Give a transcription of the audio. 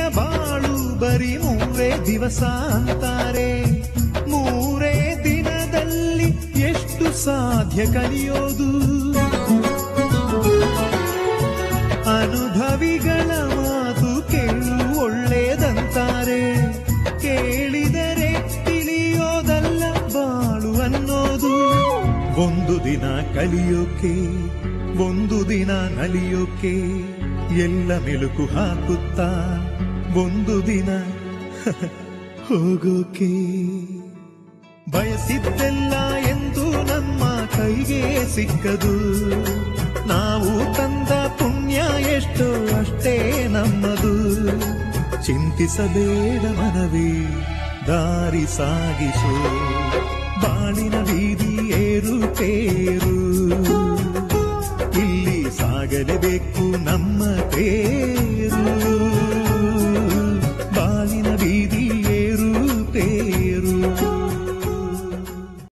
ಬಾಳು ಬರೀ ಮೂರೇ ದಿವಸ ಅಂತಾರೆ ಮೂರೇ ದಿನದಲ್ಲಿ ಎಷ್ಟು ಸಾಧ್ಯ ಕಲಿಯೋದು ಅನುಭವಿಗಳ ಮಾತು ಕೇಳು ಒಳ್ಳೇದಂತಾರೆ ಕೇಳಿದರೆ ತಿಳಿಯೋದಲ್ಲ ಬಾಳು ಅನ್ನೋದು ಒಂದು ದಿನ ಕಲಿಯೋಕೆ ಒಂದು ದಿನ ನಲಿಯೋಕೆ ಎಲ್ಲ ಮೆಲುಕು ಹಾಕುತ್ತಾ ಒಂದು ದಿನ ಹೋಗೋಕೆ ಬಯಸಿದ್ದೆಲ್ಲ ಎಂದು ನಮ್ಮ ಕೈಗೆ ಸಿಕ್ಕದು ನಾವು ತಂದ ಪುಣ್ಯ ಎಷ್ಟೋ ಅಷ್ಟೇ ನಮ್ಮದು ಚಿಂತಿಸಬೇಡ ಮನವೇ ದಾರಿ ಸಾಗಿಸು ಬಾಳಿನ ಬೀದಿ ಏರುಪೇರು ಇಲ್ಲಿ ಸಾಗಲೇಬೇಕು ನಮ್ಮ ತೇರು